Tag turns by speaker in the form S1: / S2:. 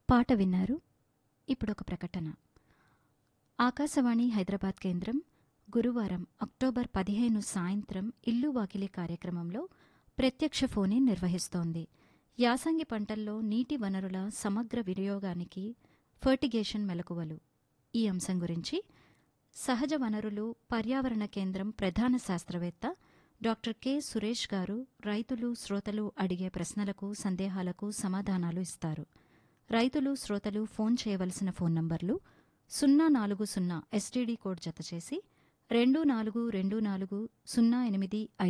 S1: పాట విన్నారు ఇప్పుడొక ప్రకటన ఆకాశవాణి హైదరాబాద్ కేంద్రం గురువారం అక్టోబర్ పదిహేను సాయంత్రం ఇల్లు వాకిలి కార్యక్రమంలో ప్రత్యక్ష ఫోన్ నిర్వహిస్తోంది యాసంగి పంటల్లో నీటి వనరుల సమగ్ర వినియోగానికి ఫర్టిగేషన్ మెలకువలు ఈ అంశం గురించి సహజ వనరులు పర్యావరణ కేంద్రం ప్రధాన శాస్త్రవేత్త డాక్టర్ కె సురేష్ గారు రైతులు శ్రోతలు అడిగే ప్రశ్నలకు సందేహాలకు సమాధానాలు ఇస్తారు రైతులు శ్రోతలు ఫోన్ చేయవలసిన ఫోన్ నంబర్లు సున్నా నాలుగు సున్నా ఎస్టీడీ కోడ్ జతచేసి రెండు నాలుగు రెండు నాలుగు సున్నా ఎనిమిది